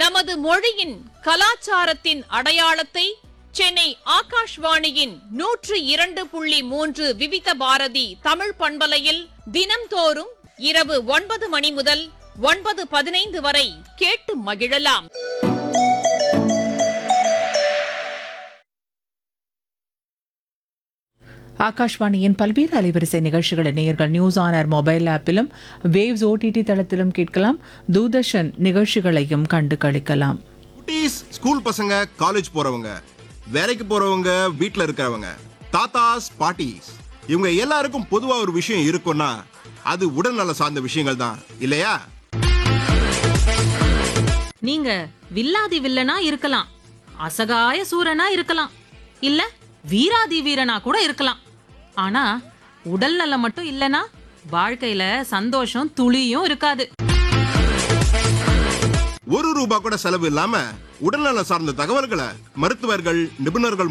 நமது மொழியின் கலாச்சாரத்தின் அடையாளத்தை சென்னை ஆகாஷ்வாணியின் நூற்று இரண்டு புள்ளி மூன்று விவித பாரதி தமிழ் பண்பலையில் தினம்தோறும் இரவு ஒன்பது மணி முதல் ஒன்பது பதினைந்து வரை கேட்டு மகிழலாம் ஆகாஷ்வாணியின் பல்வேறு அலைவரிசை நிகழ்ச்சிகளை நேயர்கள் நியூஸ் ஆனர் மொபைல் ஆப்பிலும் வேவ்ஸ் ஓடிடி தளத்திலும் கேட்கலாம் தூர்தர்ஷன் நிகழ்ச்சிகளையும் கண்டு களிக்கலாம் குட்டீஸ் ஸ்கூல் பசங்க காலேஜ் போறவங்க வேலைக்கு போறவங்க வீட்ல இருக்கிறவங்க தாத்தாஸ் பாட்டிஸ் இவங்க எல்லாருக்கும் பொதுவா ஒரு விஷயம் இருக்கும்னா அது உடல்நல சார்ந்த விஷயங்கள் தான் இல்லையா நீங்க வில்லாதி வில்லனா இருக்கலாம் அசகாய சூரனா இருக்கலாம் இல்ல வீராதி வீரனா கூட இருக்கலாம் ஆனா உடல் நலம் மட்டும் இல்லனா வாழ்க்கையில சந்தோஷம் துளியும் இருக்காது ஒரு ரூபா கூட செலவு இல்லாம உடல்நல சார்ந்த தகவல்களை மருத்துவர்கள் நிபுணர்கள்